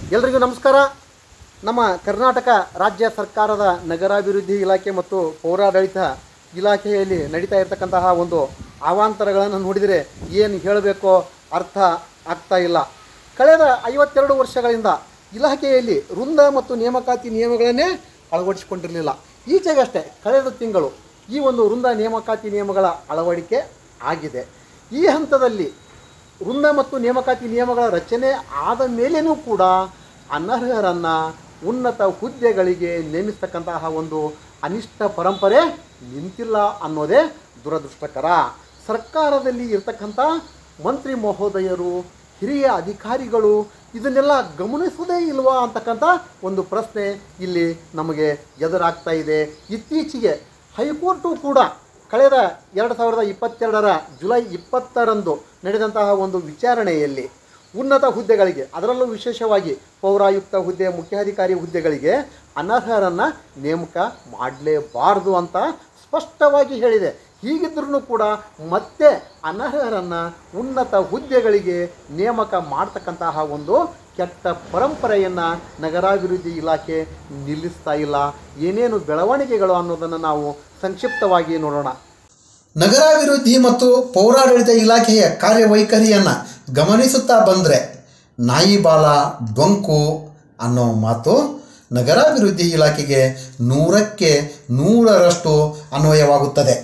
ಎಲ್ರಿಗೂ ನಮಸ್ಕಾರ ನಮ್ಮ ಕರ್ನಾಟಕ ರಾಜ್ಯ ಸರ್ಕಾರದ ನಗರಾಭಿವೃದ್ಧಿ ಇಲಾಖೆ ಮತ್ತು ಪೌರಾಡಳಿತ ಇಲಾಖೆಯಲ್ಲಿ ನಡೀತಾ ಇರತಕ್ಕಂತಹ ಒಂದು ಅವಾಂತರಗಳನ್ನು ನೋಡಿದರೆ ಏನು ಹೇಳಬೇಕೋ ಅರ್ಥ ಆಗ್ತಾ ಇಲ್ಲ ಕಳೆದ ಐವತ್ತೆರಡು ವರ್ಷಗಳಿಂದ ಇಲಾಖೆಯಲ್ಲಿ ವೃಂದ ಮತ್ತು ನೇಮಕಾತಿ ನಿಯಮಗಳನ್ನೇ ಅಳವಡಿಸಿಕೊಂಡಿರಲಿಲ್ಲ ಈಚೆಗಷ್ಟೇ ಕಳೆದ ತಿಂಗಳು ಈ ಒಂದು ವೃಂದ ನೇಮಕಾತಿ ನಿಯಮಗಳ ಅಳವಡಿಕೆ ಆಗಿದೆ ಈ ಹಂತದಲ್ಲಿ ವೃಂದ ಮತ್ತು ನೇಮಕಾತಿ ನಿಯಮಗಳ ರಚನೆ ಆದ ಮೇಲೇನೂ ಕೂಡ ಅನರ್ಹರನ್ನು ಉನ್ನತ ಹುದ್ದೆಗಳಿಗೆ ನೇಮಿಸ್ತಕ್ಕಂತಹ ಒಂದು ಅನಿಷ್ಟ ಪರಂಪರೆ ನಿಂತಿಲ್ಲ ಅನ್ನೋದೇ ದುರದೃಷ್ಟಕರ ಸರ್ಕಾರದಲ್ಲಿ ಇರ್ತಕ್ಕಂಥ ಮಂತ್ರಿ ಮಹೋದಯರು ಹಿರಿಯ ಅಧಿಕಾರಿಗಳು ಇದನ್ನೆಲ್ಲ ಗಮನಿಸೋದೇ ಇಲ್ವಾ ಅಂತಕ್ಕಂಥ ಒಂದು ಪ್ರಶ್ನೆ ಇಲ್ಲಿ ನಮಗೆ ಎದುರಾಗ್ತಾ ಇದೆ ಇತ್ತೀಚೆಗೆ ಹೈಕೋರ್ಟು ಕೂಡ ಕಳೆದ ಎರಡು ಸಾವಿರದ ಇಪ್ಪತ್ತೆರಡರ ಜುಲೈ ಇಪ್ಪತ್ತರಂದು ನಡೆದಂತಹ ಒಂದು ವಿಚಾರಣೆಯಲ್ಲಿ ಉನ್ನತ ಹುದ್ದೆಗಳಿಗೆ ಅದರಲ್ಲೂ ವಿಶೇಷವಾಗಿ ಪೌರಾಯುಕ್ತ ಹುದ್ದೆ ಮುಖ್ಯಾಧಿಕಾರಿ ಹುದ್ದೆಗಳಿಗೆ ಅನರ್ಹರನ್ನು ನೇಮಕ ಮಾಡಲೇಬಾರದು ಅಂತ ಸ್ಪಷ್ಟವಾಗಿ ಹೇಳಿದೆ ಹೀಗಿದ್ರೂ ಕೂಡ ಮತ್ತೆ ಅನರ್ಹರನ್ನು ಉನ್ನತ ಹುದ್ದೆಗಳಿಗೆ ನೇಮಕ ಮಾಡ್ತಕ್ಕಂತಹ ಒಂದು ಕೆಟ್ಟ ಪರಂಪರೆಯನ್ನು ನಗರಾಭಿವೃದ್ಧಿ ಇಲಾಖೆ ನಿಲ್ಲಿಸ್ತಾ ಇಲ್ಲ ಏನೇನು ಬೆಳವಣಿಗೆಗಳು ಅನ್ನೋದನ್ನು ನಾವು ಸಂಕ್ಷಿಪ್ತವಾಗಿ ನೋಡೋಣ ನಗರಾಭಿವೃದ್ಧಿ ಮತ್ತು ಪೌರಾಡಳಿತ ಇಲಾಖೆಯ ಕಾರ್ಯವೈಖರಿಯನ್ನು ಗಮನಿಸುತ್ತಾ ಬಂದರೆ ನಾಯಿ ಬಾಲ ಡೊಂಕು ಅನ್ನೋ ಮಾತು ನಗರಾಭಿವೃದ್ಧಿ ಇಲಾಖೆಗೆ ನೂರಕ್ಕೆ ನೂರರಷ್ಟು ಅನ್ವಯವಾಗುತ್ತದೆ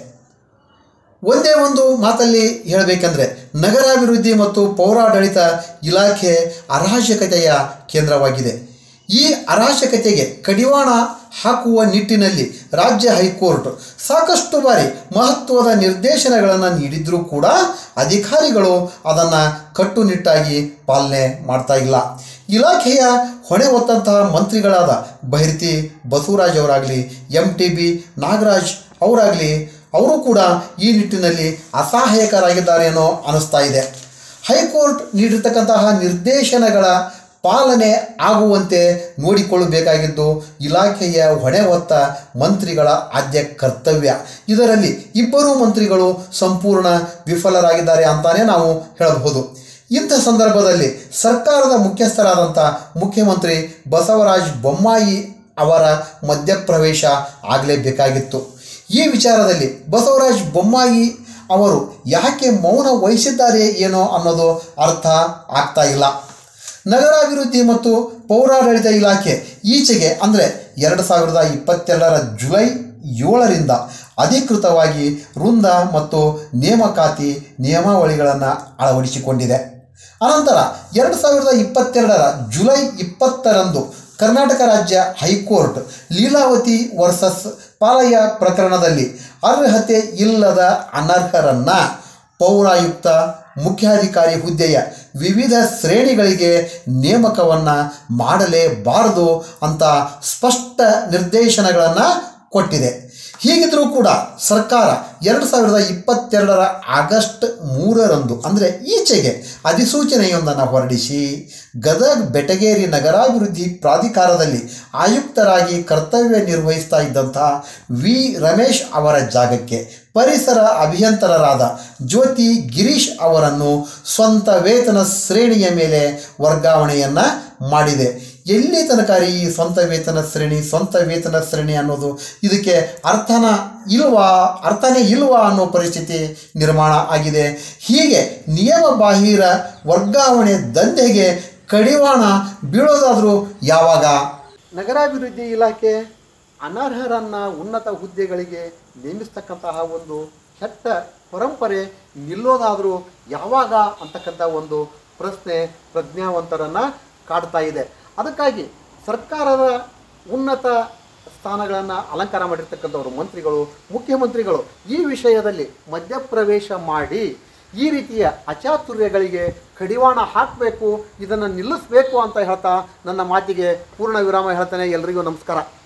ಒಂದೇ ಒಂದು ಮಾತಲ್ಲಿ ಹೇಳಬೇಕೆಂದರೆ ನಗರಾಭಿವೃದ್ಧಿ ಮತ್ತು ಪೌರಾಡಳಿತ ಇಲಾಖೆ ಅರಾಜಕತೆಯ ಕೇಂದ್ರವಾಗಿದೆ ಈ ಅರಾಜಕತೆಗೆ ಕಡಿವಾಣ ಹಾಕುವ ನಿಟ್ಟಿನಲ್ಲಿ ರಾಜ್ಯ ಹೈಕೋರ್ಟ್ ಸಾಕಷ್ಟು ಬಾರಿ ಮಹತ್ವದ ನಿರ್ದೇಶನಗಳನ್ನು ನೀಡಿದರೂ ಕೂಡ ಅಧಿಕಾರಿಗಳು ಅದನ್ನು ಕಟ್ಟುನಿಟ್ಟಾಗಿ ಪಾಲನೆ ಮಾಡ್ತಾ ಇಲ್ಲ ಇಲಾಖೆಯ ಹೊಣೆ ಹೊತ್ತಂತಹ ಮಂತ್ರಿಗಳಾದ ಬೈರತಿ ಬಸವರಾಜ್ ಅವರಾಗಲಿ ಎಂ ಟಿ ಬಿ ನಾಗರಾಜ್ ಅವರಾಗಲಿ ಅವರು ಕೂಡ ಈ ನಿಟ್ಟಿನಲ್ಲಿ ಅಸಹಾಯಕರಾಗಿದ್ದಾರೇನೋ ಅನ್ನಿಸ್ತಾ ಇದೆ ಹೈಕೋರ್ಟ್ ನೀಡಿರ್ತಕ್ಕಂತಹ ನಿರ್ದೇಶನಗಳ ಪಾಲನೆ ಆಗುವಂತೆ ನೋಡಿಕೊಳ್ಳಬೇಕಾಗಿದ್ದು ಇಲಾಖೆಯ ಹೊಣೆ ಹೊತ್ತ ಮಂತ್ರಿಗಳ ಆದ್ಯ ಕರ್ತವ್ಯ ಇದರಲ್ಲಿ ಇಬ್ಬರು ಮಂತ್ರಿಗಳು ಸಂಪೂರ್ಣ ವಿಫಲರಾಗಿದ್ದಾರೆ ಅಂತಾನೆ ನಾವು ಹೇಳಬಹುದು ಇಂಥ ಸಂದರ್ಭದಲ್ಲಿ ಸರ್ಕಾರದ ಮುಖ್ಯಸ್ಥರಾದಂಥ ಮುಖ್ಯಮಂತ್ರಿ ಬಸವರಾಜ ಬೊಮ್ಮಾಯಿ ಅವರ ಮಧ್ಯಪ್ರವೇಶ ಆಗಲೇಬೇಕಾಗಿತ್ತು ಈ ವಿಚಾರದಲ್ಲಿ ಬಸವರಾಜ ಬೊಮ್ಮಾಯಿ ಅವರು ಯಾಕೆ ಮೌನ ವಹಿಸಿದ್ದಾರೆ ಏನೋ ಅನ್ನೋದು ಅರ್ಥ ಆಗ್ತಾ ಇಲ್ಲ ನಗರಾಭಿವೃದ್ಧಿ ಮತ್ತು ಪೌರಾಡಳಿತ ಇಲಾಖೆ ಈಚೆಗೆ ಅಂದರೆ ಎರಡು ಸಾವಿರದ ಇಪ್ಪತ್ತೆರಡರ ಜುಲೈ ಏಳರಿಂದ ಅಧಿಕೃತವಾಗಿ ವೃಂದ ಮತ್ತು ನೇಮಕಾತಿ ನಿಯಮಾವಳಿಗಳನ್ನು ಅಳವಡಿಸಿಕೊಂಡಿದೆ ಅನಂತರ ಎರಡು ಸಾವಿರದ ಇಪ್ಪತ್ತೆರಡರ ಜುಲೈ ಇಪ್ಪತ್ತರಂದು ಕರ್ನಾಟಕ ರಾಜ್ಯ ಹೈಕೋರ್ಟ್ ಲೀಲಾವತಿ ವರ್ಸಸ್ ಪಾಲಯ್ಯ ಪ್ರಕರಣದಲ್ಲಿ ಅರ್ಹತೆ ಇಲ್ಲದ ಅನರ್ಹರನ್ನು ಪೌರಾಯುಕ್ತ ಮುಖ್ಯಾಧಿಕಾರಿ ಹುದ್ದೆಯ ವಿವಿಧ ಶ್ರೇಣಿಗಳಿಗೆ ನೇಮಕವನ್ನು ಮಾಡಲೇಬಾರದು ಅಂತ ಸ್ಪಷ್ಟ ನಿರ್ದೇಶನಗಳನ್ನು ಕೊಟ್ಟಿದೆ ಹೀಗಿದ್ದರೂ ಕೂಡ ಸರ್ಕಾರ ಎರಡು ಸಾವಿರದ ಇಪ್ಪತ್ತೆರಡರ ಆಗಸ್ಟ್ ಮೂರರಂದು ಅಂದರೆ ಈಚೆಗೆ ಅಧಿಸೂಚನೆಯೊಂದನ್ನು ಹೊರಡಿಸಿ ಗದಗ ಬೆಟಗೇರಿ ನಗರಾಭಿವೃದ್ಧಿ ಪ್ರಾಧಿಕಾರದಲ್ಲಿ ಆಯುಕ್ತರಾಗಿ ಕರ್ತವ್ಯ ನಿರ್ವಹಿಸ್ತಾ ಇದ್ದಂತಹ ವಿ ರಮೇಶ್ ಅವರ ಜಾಗಕ್ಕೆ ಪರಿಸರ ಅಭಿಯಂತರರಾದ ಜ್ಯೋತಿ ಗಿರೀಶ್ ಅವರನ್ನು ಸ್ವಂತ ವೇತನ ಶ್ರೇಣಿಯ ಮೇಲೆ ವರ್ಗಾವಣೆಯನ್ನು ಮಾಡಿದೆ ಎಲ್ಲಿ ತನಕ ರೀ ಈ ಸ್ವಂತ ವೇತನ ಶ್ರೇಣಿ ಸ್ವಂತ ವೇತನ ಶ್ರೇಣಿ ಅನ್ನೋದು ಇದಕ್ಕೆ ಅರ್ಥನ ಇಲ್ವಾ ಅರ್ಥನೇ ಇಲ್ವಾ ಅನ್ನೋ ಪರಿಸ್ಥಿತಿ ನಿರ್ಮಾಣ ಆಗಿದೆ ಹೀಗೆ ನಿಯಮ ಬಾಹಿರ ವರ್ಗಾವಣೆ ದಂಧೆಗೆ ಕಡಿವಾಣ ಬೀಳೋದಾದರೂ ಯಾವಾಗ ನಗರಾಭಿವೃದ್ಧಿ ಇಲಾಖೆ ಅನರ್ಹರನ್ನು ಉನ್ನತ ಹುದ್ದೆಗಳಿಗೆ ನೇಮಿಸ್ತಕ್ಕಂತಹ ಒಂದು ಕೆಟ್ಟ ಪರಂಪರೆ ನಿಲ್ಲೋದಾದರೂ ಯಾವಾಗ ಅಂತಕ್ಕಂಥ ಒಂದು ಪ್ರಶ್ನೆ ಪ್ರಜ್ಞಾವಂತರನ್ನು ಕಾಡ್ತಾ ಇದೆ ಅದಕ್ಕಾಗಿ ಸರ್ಕಾರದ ಉನ್ನತ ಸ್ಥಾನಗಳನ್ನು ಅಲಂಕಾರ ಮಾಡಿರ್ತಕ್ಕಂಥವ್ರು ಮಂತ್ರಿಗಳು ಮುಖ್ಯಮಂತ್ರಿಗಳು ಈ ವಿಷಯದಲ್ಲಿ ಮಧ್ಯಪ್ರವೇಶ ಮಾಡಿ ಈ ರೀತಿಯ ಅಚಾತುರ್ಯಗಳಿಗೆ ಕಡಿವಾಣ ಹಾಕಬೇಕು ಇದನ್ನು ನಿಲ್ಲಿಸಬೇಕು ಅಂತ ಹೇಳ್ತಾ ನನ್ನ ಮಾತಿಗೆ ಪೂರ್ಣ ವಿರಾಮ ಹೇಳ್ತಾನೆ ಎಲ್ರಿಗೂ ನಮಸ್ಕಾರ